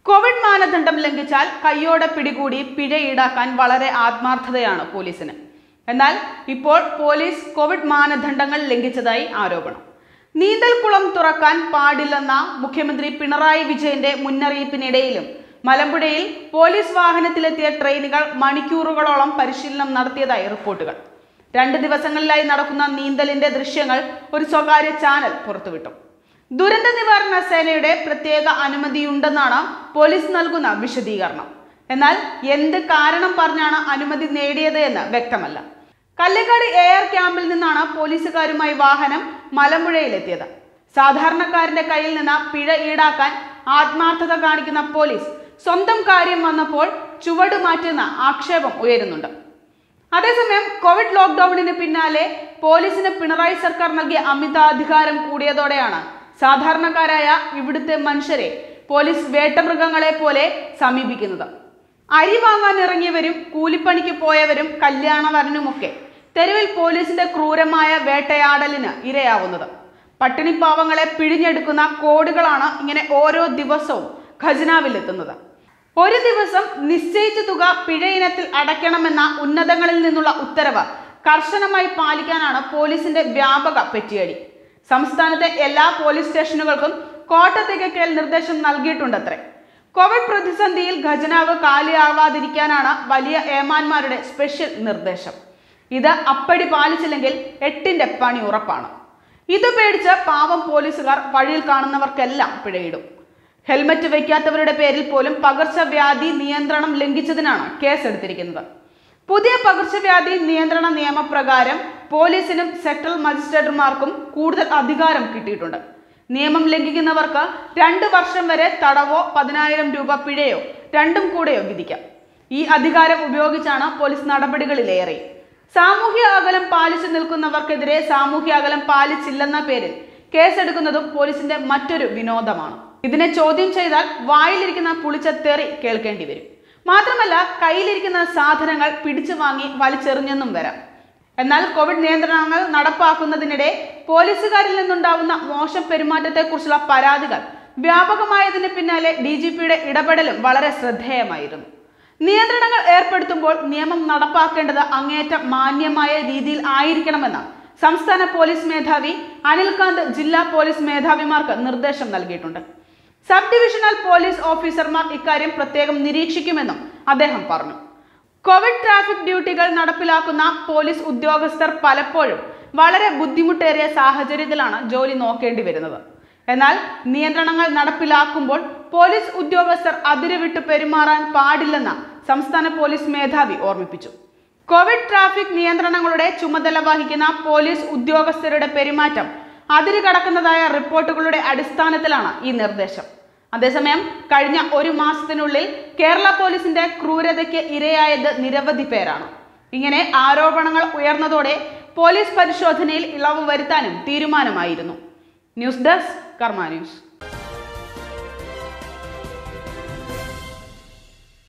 Covid മാനദണ്ഡം ലംഘിച്ചാൽ കയ്യോടെ പിടികൂടി പിഴ ഈടാക്കാൻ വളരെ ആത്മാർത്ഥതയാണ് പോലീസിന് എന്നാൽ ഇപ്പോൾ പോലീസ് കോവിഡ് മാനദണ്ഡങ്ങൾ ലംഘിച്ചതായി ആരോപണം നീന്തൽക്കുളം തുറക്കാൻ പാടില്ലെന്ന മുഖ്യമന്ത്രി പിണറായി വിജയന്റെ മുന്നറിയിപ്പിനിടയിലും മലമ്പുഴയിൽ പോലീസ് വാഹനത്തിലെത്തിയ ട്രെയിനുകൾ മണിക്കൂറുകളോളം പരിശീലനം നടത്തിയതായി റിപ്പോർട്ടുകൾ രണ്ട് ദിവസങ്ങളിലായി നടക്കുന്ന നീന്തലിന്റെ ദൃശ്യങ്ങൾ ഒരു സ്വകാര്യ ചാനൽ പുറത്തുവിട്ടു ദുരന്ത നിവാരണ സേനയുടെ പ്രത്യേക അനുമതിയുണ്ടെന്നാണ് പോലീസ് നൽകുന്ന വിശദീകരണം എന്നാൽ എന്ത് കാരണം പറഞ്ഞാണ് അനുമതി നേടിയത് എന്ന് വ്യക്തമല്ല കല്ലേക്കാട് എയർ ക്യാമ്പിൽ നിന്നാണ് പോലീസുകാരുമായി വാഹനം മലമ്പുഴയിലെത്തിയത് സാധാരണക്കാരന്റെ കയ്യിൽ നിന്ന് പിഴ ഈടാക്കാൻ ആത്മാർത്ഥത കാണിക്കുന്ന പോലീസ് സ്വന്തം കാര്യം വന്നപ്പോൾ ചുവട് മാറ്റുന്ന ആക്ഷേപം ഉയരുന്നുണ്ട് അതേസമയം കോവിഡ് ലോക്ക്ഡൌണിന് പിന്നാലെ പോലീസിന് പിണറായി സർക്കാർ നൽകിയ അമിതാധികാരം കൂടിയതോടെയാണ് സാധാരണക്കാരായ ഇവിടുത്തെ മനുഷ്യരെ പോലീസ് വേട്ടമൃഗങ്ങളെ പോലെ സമീപിക്കുന്നത് അരി വാങ്ങാൻ ഇറങ്ങിയവരും കൂലിപ്പണിക്ക് പോയവരും കല്യാണവരനുമൊക്കെ തെരുവിൽ പോലീസിന്റെ ക്രൂരമായ വേട്ടയാടലിന് ഇരയാവുന്നത് പട്ടിണിപ്പാവങ്ങളെ പിഴിഞ്ഞെടുക്കുന്ന കോടികളാണ് ഇങ്ങനെ ഓരോ ദിവസവും ഖജനാവിലെത്തുന്നത് ഒരു ദിവസം നിശ്ചയിച്ച തുക പിഴ ഇനത്തിൽ അടയ്ക്കണമെന്ന ഉന്നതങ്ങളിൽ നിന്നുള്ള ഉത്തരവ് കർശനമായി പാലിക്കാനാണ് പോലീസിന്റെ വ്യാപക പെറ്റിയടി സംസ്ഥാനത്തെ എല്ലാ പോലീസ് സ്റ്റേഷനുകൾക്കും കോട്ട തികയ്ക്കൽ നിർദ്ദേശം നൽകിയിട്ടുണ്ടത്രേ കോവിഡ് പ്രതിസന്ധിയിൽ ഖജനാവ് കാലിയാവാതിരിക്കാനാണ് വലിയ ഏമാന്മാരുടെ സ്പെഷ്യൽ നിർദ്ദേശം ഇത് അപ്പടി പാലിച്ചില്ലെങ്കിൽ എട്ടിന്റെ പണി ഉറപ്പാണ് ഇത് പേടിച്ച് പാവം പോലീസുകാർ വഴിയിൽ കാണുന്നവർക്കെല്ലാം പിഴയിടും ഹെൽമറ്റ് വയ്ക്കാത്തവരുടെ പേരിൽ പോലും പകർച്ചവ്യാധി നിയന്ത്രണം ലംഘിച്ചതിനാണ് കേസെടുത്തിരിക്കുന്നത് പുതിയ പകർച്ചവ്യാധി നിയന്ത്രണ നിയമപ്രകാരം പോലീസിനും സെക്ടറൽ മജിസ്ട്രേറ്റുമാർക്കും കൂടുതൽ അധികാരം കിട്ടിയിട്ടുണ്ട് നിയമം ലംഘിക്കുന്നവർക്ക് രണ്ട് വർഷം വരെ തടവോ പതിനായിരം രൂപ പിഴയോ രണ്ടും കൂടെയോ വിധിക്കാം ഈ അധികാരം ഉപയോഗിച്ചാണ് പോലീസ് നടപടികളിലേറെ സാമൂഹ്യ അകലം പാലിച്ചു നിൽക്കുന്നവർക്കെതിരെ സാമൂഹ്യ അകലം പാലിച്ചില്ലെന്ന പേരിൽ കേസെടുക്കുന്നതും പോലീസിന്റെ മറ്റൊരു വിനോദമാണ് ഇതിനെ ചോദ്യം ചെയ്താൽ വായിലിരിക്കുന്ന പുളിച്ച തെറി കേൾക്കേണ്ടി വരും മാത്രമല്ല കയ്യിലിരിക്കുന്ന സാധനങ്ങൾ പിടിച്ചു വാങ്ങി വലിച്ചെറിഞ്ഞെന്നും വരാം എന്നാൽ കോവിഡ് നിയന്ത്രണങ്ങൾ നടപ്പാക്കുന്നതിനിടെ പോലീസുകാരിൽ നിന്നുണ്ടാവുന്ന മോശം പെരുമാറ്റത്തെക്കുറിച്ചുള്ള പരാതികൾ വ്യാപകമായതിന് പിന്നാലെ ഡി ജി പിയുടെ ഇടപെടലും വളരെ ശ്രദ്ധേയമായിരുന്നു നിയന്ത്രണങ്ങൾ ഏർപ്പെടുത്തുമ്പോൾ നിയമം നടപ്പാക്കേണ്ടത് അങ്ങേയറ്റം മാന്യമായ രീതിയിൽ ആയിരിക്കണമെന്ന് സംസ്ഥാന പോലീസ് മേധാവി അനിൽകാന്ത് ജില്ലാ പോലീസ് മേധാവിമാർക്ക് നിർദ്ദേശം നൽകിയിട്ടുണ്ട് സബ് ഡിവിഷണൽ പോലീസ് ഓഫീസർമാർ ഇക്കാര്യം പ്രത്യേകം നിരീക്ഷിക്കുമെന്നും അദ്ദേഹം പറഞ്ഞു കോവിഡ് ട്രാഫിക് ഡ്യൂട്ടികൾ നടപ്പിലാക്കുന്ന പോലീസ് ഉദ്യോഗസ്ഥർ പലപ്പോഴും വളരെ ബുദ്ധിമുട്ടേറിയ സാഹചര്യത്തിലാണ് ജോലി നോക്കേണ്ടി വരുന്നത് എന്നാൽ നിയന്ത്രണങ്ങൾ നടപ്പിലാക്കുമ്പോൾ പോലീസ് ഉദ്യോഗസ്ഥർ അതിരുവിട്ട് പെരുമാറാൻ പാടില്ലെന്ന് സംസ്ഥാന പോലീസ് മേധാവി ഓർമ്മിപ്പിച്ചു കോവിഡ് ട്രാഫിക് നിയന്ത്രണങ്ങളുടെ ചുമതല വഹിക്കുന്ന പോലീസ് ഉദ്യോഗസ്ഥരുടെ പെരുമാറ്റം അതിര് കടക്കുന്നതായ റിപ്പോർട്ടുകളുടെ അടിസ്ഥാനത്തിലാണ് ഈ നിർദ്ദേശം അതേസമയം കഴിഞ്ഞ ഒരു മാസത്തിനുള്ളിൽ കേരള പോലീസിന്റെ ക്രൂരതയ്ക്ക് ഇരയായത് നിരവധി പേരാണ് ഇങ്ങനെ ആരോപണങ്ങൾ ഉയർന്നതോടെ പോലീസ് പരിശോധനയിൽ ഇളവ് വരുത്താനും തീരുമാനമായിരുന്നു ന്യൂസ് ഡെസ്ക് കർമ്മ ന്യൂസ്